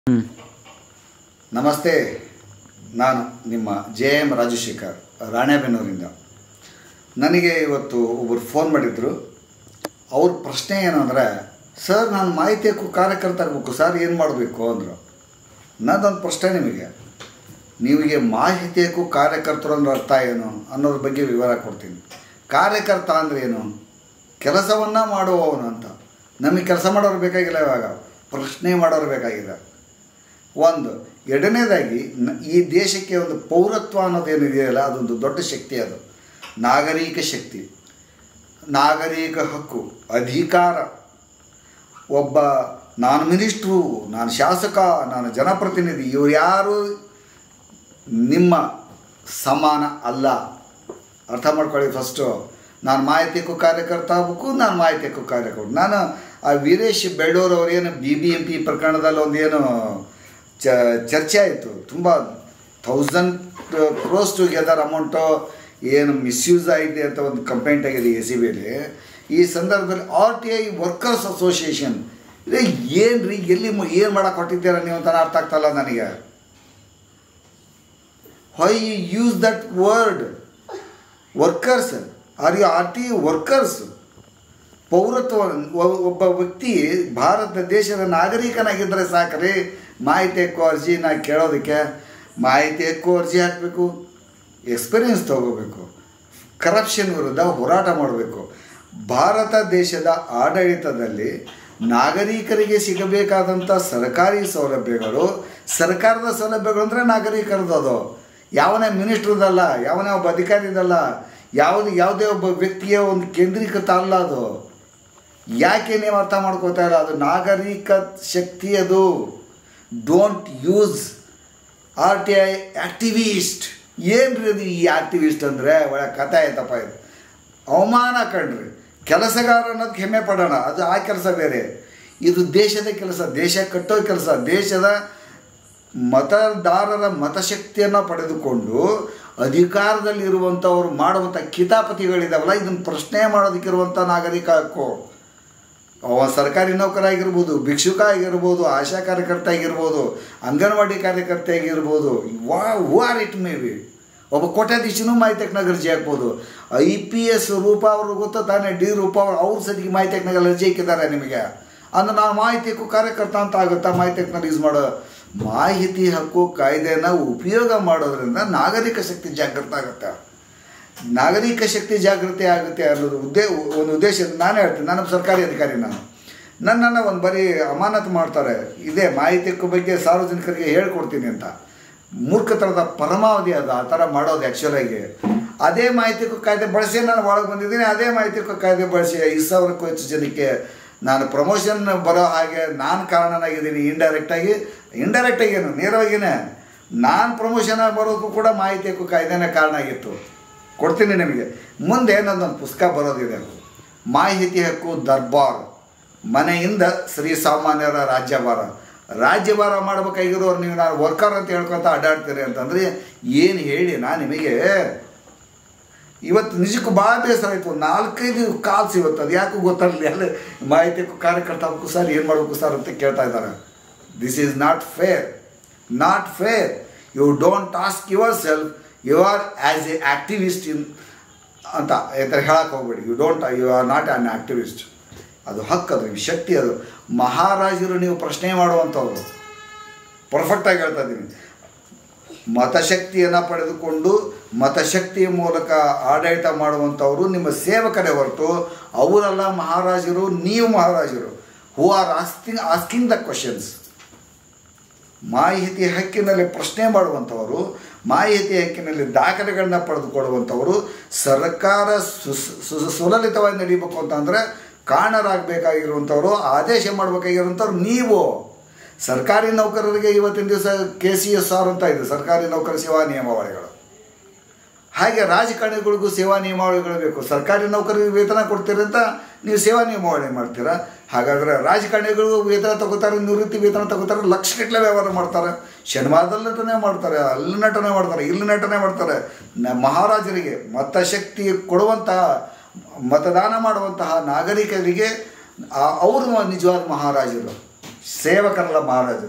ನಮಸ್ತೆ ನಾನು ನಿಮ್ಮ ಜೆ ಎಮ್ ರಾಜಶೇಖರ್ ರಾಣೆಬೆನ್ನೂರಿಂದ ನನಗೆ ಇವತ್ತು ಒಬ್ಬರು ಫೋನ್ ಮಾಡಿದ್ರು ಅವ್ರ ಪ್ರಶ್ನೆ ಏನು ಅಂದರೆ ಸರ್ ನಾನು ಮಾಹಿತಿ ಹಕ್ಕು ಕಾರ್ಯಕರ್ತ ಆಗಬೇಕು ಸರ್ ಏನು ಮಾಡಬೇಕು ಅಂದರು ನನ್ನದೊಂದು ಪ್ರಶ್ನೆ ನಿಮಗೆ ನೀವಿಗೆ ಮಾಹಿತಿ ಹಕ್ಕು ಕಾರ್ಯಕರ್ತರು ಅಂದ್ರೆ ಅರ್ಥ ಏನು ಅನ್ನೋದ್ರ ಬಗ್ಗೆ ವಿವರ ಕೊಡ್ತೀನಿ ಕಾರ್ಯಕರ್ತ ಅಂದರೆ ಏನು ಕೆಲಸವನ್ನು ಮಾಡುವವನು ಅಂತ ನಮಗೆ ಕೆಲಸ ಮಾಡೋರು ಬೇಕಾಗಿಲ್ಲ ಇವಾಗ ಪ್ರಶ್ನೆ ಮಾಡೋರು ಬೇಕಾಗಿದೆ ಒಂದು ಎರಡನೇದಾಗಿ ನ- ಈ ದೇಶಕ್ಕೆ ಒಂದು ಪೌರತ್ವ ಅನ್ನೋದೇನಿದೆಯಲ್ಲ ಅದೊಂದು ದೊಡ್ಡ ಶಕ್ತಿ ಅದು ನಾಗರಿಕ ಶಕ್ತಿ ನಾಗರಿಕ ಹಕ್ಕು ಅಧಿಕಾರ ಒಬ್ಬ ನಾನು ಮಿನಿಸ್ಟ್ರು ನಾನು ಶಾಸಕ ನಾನು ಜನಪ್ರತಿನಿಧಿ ಇವ್ರು ಯಾರು ನಿಮ್ಮ ಸಮಾನ ಅಲ್ಲ ಅರ್ಥ ಮಾಡ್ಕೊಳ್ಳಿ ಫಸ್ಟು ನಾನು ಮಾಹಿತಿ ಹಕ್ಕು ಕಾರ್ಯಕರ್ತ ಆಗಬೇಕು ನಾನು ಮಾಹಿತಿ ಹಕ್ಕು ಕಾರ್ಯಕರ್ತ ನಾನು ಆ ವೀರೇಶ್ ಬೆಳ್ಳೂರು ಏನು ಬಿ ಬಿ ಎಂ ಪಿ ಪ್ರಕರಣದಲ್ಲಿ ಒಂದು ಏನು ಚ ಚರ್ಚೆ ಆಯಿತು ತುಂಬ ಥೌಸಂಡ್ ಕ್ರೋಸ್ ಟುಗೆದರ್ ಅಮೌಂಟು ಏನು ಮಿಸ್ಯೂಸ್ ಆಗಿದೆ ಅಂತ ಒಂದು ಕಂಪ್ಲೇಂಟ್ ಆಗಿದೆ ಎ ಸಿ ಬಿಲಿ ಈ ಸಂದರ್ಭದಲ್ಲಿ R T I workers association ಇದೇ ಏನು ರೀ ಎಲ್ಲಿ ಏನು ಮಾಡಕ್ಕೆ ಹೊಟ್ಟಿದ್ದೀರ ನೀವು ಅಂತ ಅರ್ಥ ಆಗ್ತಾಯಿಲ್ಲ ನನಗೆ why you use that word workers are you R T workers ಪೌರತ್ವ ಒ- ಒಬ್ಬ ವ್ಯಕ್ತಿ ಭಾರತ ದೇಶದ ನಾಗರಿಕನಾಗಿದ್ದರೆ ಸಾಕ್ರಿ ಮಾಹಿತಿ ಹಕ್ಕು ಅರ್ಜಿ ನಾ ಕೇಳೋದಕ್ಕೆ ಮಾಹಿತಿ ಹಕ್ಕು ಅರ್ಜಿ ಹಾಕಬೇಕು ಎಕ್ಸ್ಪೀರಿಯನ್ಸ್ ತಗೋಬೇಕು ಕರಪ್ಷನ್ ವಿರುದ್ಧ ಹೋರಾಟ ಮಾಡಬೇಕು ಭಾರತ ದೇಶದ ಆಡಳಿತದಲ್ಲಿ ನಾಗರಿಕರಿಗೆ ಸಿಗಬೇಕಾದಂಥ ಸರ್ಕಾರಿ ಸೌಲಭ್ಯಗಳು ಸರ್ಕಾರದ ಸೌಲಭ್ಯಗಳು ಅಂದರೆ ನಾಗರಿಕರದ್ದು ಅದು ಯಾವನೇ ಮಿನಿಸ್ಟ್ರದಲ್ಲ ಯಾವನೇ ಒಬ್ಬ ಅಧಿಕಾರಿದಲ್ಲ ಯಾವುದು ಯಾವುದೇ ಒಬ್ಬ ವ್ಯಕ್ತಿಯ ಒಂದು ಕೇಂದ್ರೀಕೃತ ಅಲ್ಲ ಅದು ಯಾಕೆ ನೀವು ಅರ್ಥ ಮಾಡ್ಕೋತಾ ಇಲ್ಲ ಅದು ನಾಗರಿಕ ಶಕ್ತಿ ಅದು don't use R T I activist ಏನ್ರಿ ಅದು ಈ ಆ್ಯಕ್ಟಿವಿಸ್ಟ್ ಅಂದರೆ ಒಳ್ಳೆ ಕಥೆ ಆಯ್ತಪ್ಪ ಇದು ಅವಮಾನ ಕಣ್ರಿ ಕೆಲಸಗಾರ ಅನ್ನೋದಕ್ಕೆ ಹೆಮ್ಮೆ ಪಡೋಣ ಅದು ಆ ಕೆಲಸ ಬೇರೆ ಇದು ದೇಶದ ಕೆಲಸ ದೇಶ ಕಟ್ಟೋ ಕೆಲಸ ದೇಶದ ಮತದಾರರ ಮತಶಕ್ತಿಯನ್ನು ಪಡೆದುಕೊಂಡು ಅಧಿಕಾರದಲ್ಲಿರುವಂಥವ್ರು ಮಾಡುವಂಥ ಕಿತಾಪತಿಗಳಿದಾವಲ್ಲ ಇದನ್ನು ಪ್ರಶ್ನೆ ಮಾಡೋದಕ್ಕಿರುವಂಥ ನಾಗರಿಕ ಹಕ್ಕು ಅವ ಸರ್ಕಾರಿ ನೌಕರ ಆಗಿರ್ಬೋದು ಭಿಕ್ಷುಕ ಆಗಿರ್ಬೋದು ಆಶಾ ಕಾರ್ಯಕರ್ತ ಆಗಿರ್ಬೋದು ಅಂಗನವಾಡಿ ಕಾರ್ಯಕರ್ತೆ ಆಗಿರ್ಬೋದು ವಾ who are it may be ಒಬ್ಬ ಕೋಟ್ಯಾಧೀಶನೂ ಮಾಹಿತಿ ಟೆಕ್ನಾಗ ಅರ್ಜಿ ಹಾಕ್ಬೋದು ಐ ಪಿ ಎಸ್ ರೂಪ ಅವರು ಗೊತ್ತಾ ತಾನೇ ಡಿ ರೂಪ ಅವರು ಅವ್ರ ಸತಿಗೆ ಮಾಹಿತಿ ಟೆಕ್ನಾಗಲ್ಲಿ ಅರ್ಜಿ ಹಾಕಿದ್ದಾರೆ ನಿಮಗೆ ಅಂದ್ರೆ ನಾವು ಮಾಹಿತಿ ಹಕ್ಕು ಕಾರ್ಯಕರ್ತ ಅಂತ ಆಗುತ್ತಾ ಮಾಹಿತಿ ಟೆಕ್ನಾಗ ಯೂಸ್ ಮಾಡೋ ಮಾಹಿತಿ ಹಕ್ಕು ಕಾಯ್ದೆನ ಉಪಯೋಗ ಮಾಡೋದ್ರಿಂದ ನಾಗರಿಕ ಶಕ್ತಿ ಜಾಗೃತ ಆಗುತ್ತೆ ನಾಗರಿಕ ಶಕ್ತಿ ಜಾಗೃತಿ ಆಗುತ್ತೆ ಅನ್ನೋದು ಉದ್ದೇ ಒಂದು ಉದ್ದೇಶ ನಾನೇ ಹೇಳ್ತೀನಿ ನಾನು ಸರ್ಕಾರಿ ಅಧಿಕಾರಿ ನಾನು ನನ್ನನ್ನು ಒಂದು ಬರೀ ಅಮಾನತು ಮಾಡ್ತಾರೆ ಇದೇ ಮಾಹಿತಿ ಹಕ್ಕು ಬಗ್ಗೆ ಸಾರ್ವಜನಿಕರಿಗೆ ಹೇಳ್ಕೊಡ್ತೀನಿ ಅಂತ ಮೂರ್ಖತನದ ಪರಮಾವಧಿ ಅದು ಆ ಥರ ಮಾಡೋದು ಆ್ಯಕ್ಚುಲಾಗಿ ಅದೇ ಮಾಹಿತಿ ಹಕ್ಕು ಕಾಯ್ದೆ ಬಳಸಿ ನಾನು ಒಳಗೆ ಬಂದಿದ್ದೀನಿ ಅದೇ ಮಾಹಿತಿ ಹಕ್ಕು ಕಾಯ್ದೆ ಬಳಸಿ ಐದು ಸಾವಿರಕ್ಕೂ ಹೆಚ್ಚು ಜನಕ್ಕೆ ನಾನು ಪ್ರಮೋಷನ್ ಬರೋ ಹಾಗೆ ನಾನು ಕಾರಣನಾಗಿದ್ದೀನಿ ಇಂಡೈರೆಕ್ಟಾಗಿ ಇಂಡೈರೆಕ್ಟಾಗಿ ಏನು ನೇರವಾಗಿಯೇ ನಾನು ಪ್ರಮೋಷನ್ ಬರೋದಕ್ಕೂ ಕೂಡ ಮಾಹಿತಿ ಹಕ್ಕು ಕಾಯ್ದೆನೇ ಕಾರಣ ಆಗಿತ್ತು ಕೊಡ್ತೀನಿ ನಿಮಗೆ ಮುಂದೆ ನನ್ನೊಂದು ಪುಸ್ತಕ ಬರೋದಿದೆ ಮಾಹಿತಿ ಹಕ್ಕು ದರ್ಬಾರ್ ಮನೆಯಿಂದ ಶ್ರೀ ಸಾಮಾನ್ಯರ ರಾಜ್ಯಭಾರ ರಾಜ್ಯಭಾರ ಮಾಡ್ಬೇಕಾಗಿರೋರು ನೀವು ನಾನು ವರ್ಕರ್ ಅಂತ ಹೇಳ್ಕೊತ ಅಡ್ಡಾಡ್ತೀರಿ ಅಂತಂದರೆ ಏನು ಹೇಳಿ ನಾನು ನಿಮಗೆ ಇವತ್ತು ನಿಜಕ್ಕೂ ಭಾಳ ಬೇಸರ ಆಯಿತು ನಾಲ್ಕೈದು ಕಾಲ್ಸ್ ಇವತ್ತು ಅದು ಯಾಕೂ ಗೊತ್ತಾಗಲಿ ಎಲ್ಲ ಮಾಹಿತಿ ಹಕ್ಕು ಕಾರ್ಯಕರ್ತ ಆಗಬೇಕು ಸರ್ ಏನು ಮಾಡಬೇಕು ಸರ್ ಅಂತ ಕೇಳ್ತಾ ಇದ್ದಾರೆ this is not fair not fair you don't task yourself you are as a activist in ಅಂತ ಈ ಥರ ಹೇಳಕ್ಕೆ ಹೋಗ್ಬೇಡಿ you don't you are not an activist ಅದು ಹಕ್ಕು ಅದು ನಿಮ್ಗೆ ಶಕ್ತಿ ಅದು ಮಹಾರಾಜರು ನೀವು ಪ್ರಶ್ನೆ ಮಾಡುವಂಥವ್ರು ಪರ್ಫೆಕ್ಟಾಗಿ ಹೇಳ್ತಾ ಇದ್ದೀನಿ ಮತಶಕ್ತಿಯನ್ನು ಪಡೆದುಕೊಂಡು ಮತಶಕ್ತಿಯ ಮೂಲಕ ಆಡಳಿತ ಮಾಡುವಂಥವರು ನಿಮ್ಮ ಸೇವಕರೇ ಹೊರತು ಅವರೆಲ್ಲ ಮಹಾರಾಜರು ನೀವು ಮಹಾರಾಜರು who are asking asking the questions ಮಾಹಿತಿ ಹಕ್ಕಿನಲ್ಲಿ ಪ್ರಶ್ನೆ ಮಾಡುವಂಥವರು ಮಾಹಿತಿ ಹಕ್ಕಿನಲ್ಲಿ ದಾಖಲೆಗಳನ್ನ ಪಡೆದುಕೊಳ್ಳುವಂಥವರು ಸರ್ಕಾರ ಸುಸ್- ಸು- ಸುಲಲಿತವಾಗಿ ನಡೀಬೇಕು ಅಂತಂದರೆ ಕಾರಣರಾಗಬೇಕಾಗಿರುವಂಥವ್ರು ಆದೇಶ ಮಾಡಬೇಕಾಗಿರುವಂಥವ್ರು ನೀವು ಸರ್ಕಾರಿ ನೌಕರರಿಗೆ ಇವತ್ತಿನ ದಿವಸ ಕೆ ಸಿ ಎಸ್ ಆರ್ ಅಂತ ಇದೆ ಸರ್ಕಾರಿ ನೌಕರ ಸೇವಾ ನಿಯಮಾವಳಿಗಳು ಹಾಗೆ ರಾಜಕಾರಣಿಗಳಿಗೂ ಸೇವಾ ನಿಯಮಾವಳಿಗಳು ಬೇಕು ಸರ್ಕಾರಿ ನೌಕರಿಗೆ ವೇತನ ಕೊಡ್ತೀರಿ ಅಂತ ನೀವು ಸೇವಾ ನಿಯಮಾವಳಿ ಮಾಡ್ತೀರಾ ಹಾಗಾದರೆ ರಾಜಕಾರಣಿಗಳು ವೇತನ ತಗೋತಾರೆ ನಿವೃತ್ತಿ ವೇತನ ತಗೋತಾರೆ ಲಕ್ಷಗಟ್ಟಲೆ ವ್ಯವಹಾರ ಮಾಡ್ತಾರೆ ಶನಿವಾರದಲ್ಲಿ ನಟನೆ ಮಾಡ್ತಾರೆ ಅಲ್ಲಿ ನಟನೆ ಮಾಡ್ತಾರೆ ಇಲ್ಲಿ ನಟನೆ ಮಾಡ್ತಾರೆ ನ ಮಹಾರಾಜರಿಗೆ ಮತಶಕ್ತಿ ಕೊಡುವಂತಹ ಮತದಾನ ಮಾಡುವಂತಹ ನಾಗರಿಕರಿಗೆ ಆ- ಅವರು ನಿಜವಾದ ಮಹಾರಾಜರು ಸೇವಕರಲ್ಲ ಮಹಾರಾಜರು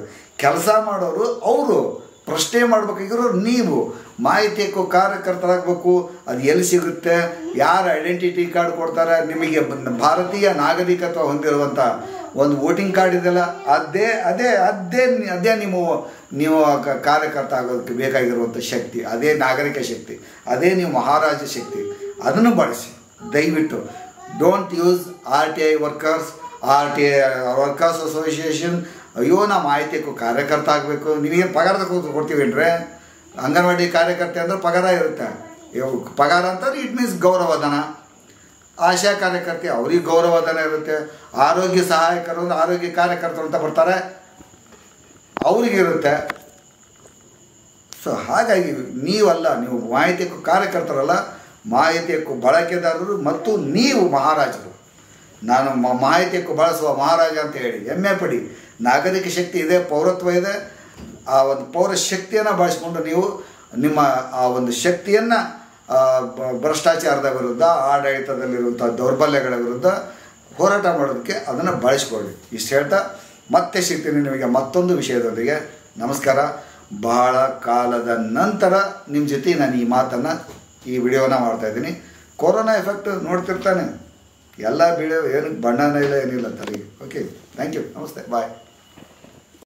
ಕೆಲಸ ಮಾಡೋರು ಅವರು ಪ್ರಶ್ನೆ ಮಾಡ್ಬೇಕಾಗಿರೋರು ನೀವು ಮಾಹಿತಿ ಹಕ್ಕು ಕಾರ್ಯಕರ್ತರಾಗಬೇಕು ಅದು ಎಲ್ಲಿ ಸಿಗುತ್ತೆ ಯಾರು ಐಡೆಂಟಿಟಿ ಕಾರ್ಡ್ ಕೊಡ್ತಾರೆ ನಿಮಗೆ ಬ- ಭಾರತೀಯ ನಾಗರಿಕತ್ವ ಹೊಂದಿರುವಂಥ ಒಂದು ವೋಟಿಂಗ್ ಕಾರ್ಡ್ ಇದೆಯಲ್ಲ ಅದೇ ಅದೇ ಅದೇ ಅದೇ ನೀವು ನೀವು ಕ- ಕಾರ್ಯಕರ್ತ ಆಗೋದಕ್ಕೆ ಬೇಕಾಗಿರುವಂಥ ಶಕ್ತಿ ಅದೇ ನಾಗರಿಕ ಶಕ್ತಿ ಅದೇ ನೀವು ಮಹಾರಾಜ ಶಕ್ತಿ ಅದನ್ನು ಬಳಸಿ ದಯವಿಟ್ಟು don't use R T I workers R T I workers association ಅಯ್ಯೋ ನಾ ಮಾಹಿತಿಗೂ ಕಾರ್ಯಕರ್ತ ಆಗಬೇಕು ನಿನಗೆ ಪಗಾರ ತಗೊ- ಕೊಡ್ತೀವೇನ್ರೆ ಅಂಗನವಾಡಿ ಕಾರ್ಯಕರ್ತೆ ಅಂದ್ರೆ ಪಗಾರ ಇರುತ್ತೆ ಇವ್ ಪಗಾರ ಅಂತಂದ್ರೆ ಇಟ್ ಮೀನ್ಸ್ ಗೌರವಧನ ಆಶಾ ಕಾರ್ಯಕರ್ತೆ ಅವ್ರಿಗೆ ಗೌರವಧನ ಇರುತ್ತೆ ಆರೋಗ್ಯ ಸಹಾಯಕರು ಅಂದ್ರೆ ಆರೋಗ್ಯ ಕಾರ್ಯಕರ್ತರು ಅಂತ ಬರ್ತಾರೆ ಅವ್ರಿಗೆ ಇರುತ್ತೆ ಸೊ ಹಾಗಾಗಿ ನೀವಲ್ಲ ನೀವು ಮಾಹಿತಿ ಹಕ್ಕು ಕಾರ್ಯಕರ್ತರಲ್ಲ ಮಾಹಿತಿ ಹಕ್ಕು ಬಳಕೆದಾರರು ಮತ್ತು ನೀವು ಮಹಾರಾಜರು ನಾನು ಮ- ಮಾಹಿತಿ ಹಕ್ಕು ಬಳಸುವ ಮಹಾರಾಜ ಅಂತ ಹೇಳಿ ಹೆಮ್ಮೆ ಪಡಿ ನಾಗರಿಕ ಶಕ್ತಿ ಇದೆ ಪೌರತ್ವ ಇದೆ ಆ ಒಂದು ಪೌರ ಶಕ್ತಿಯನ್ನು ಬಳಸಿಕೊಂಡು ನೀವು ನಿಮ್ಮ ಆ ಒಂದು ಶಕ್ತಿಯನ್ನು ಭ್ರಷ್ಟಾಚಾರದ ವಿರುದ್ಧ ಆಡಳಿತದಲ್ಲಿರುವಂಥ ದೌರ್ಬಲ್ಯಗಳ ವಿರುದ್ಧ ಹೋರಾಟ ಮಾಡೋದಕ್ಕೆ ಅದನ್ನು ಬಳಸ್ಕೊಳ್ಳಿ ಇಷ್ಟು ಹೇಳ್ತಾ ಮತ್ತೆ ಸಿಗ್ತೀನಿ ನಿಮಗೆ ಮತ್ತೊಂದು ವಿಷಯದೊಂದಿಗೆ ನಮಸ್ಕಾರ ಬಹಳ ಕಾಲದ ನಂತರ ನಿಮ್ಮ ಜೊತೆ ನಾನು ಈ ಮಾತನ್ನು ಈ ವಿಡಿಯೋನ ಮಾಡ್ತಾಯಿದ್ದೀನಿ ಕೊರೋನಾ ಎಫೆಕ್ಟ್ ನೋಡ್ತಿರ್ತಾನೆ ಎಲ್ಲ ವಿಡಿಯೋ ಏನು ಬಣ್ಣನೇ ಇಲ್ಲ ಏನಿಲ್ಲ ತಲೆಗೆ ಓಕೆ ಥ್ಯಾಂಕ್ ಯು ನಮಸ್ತೆ ಬಾಯ್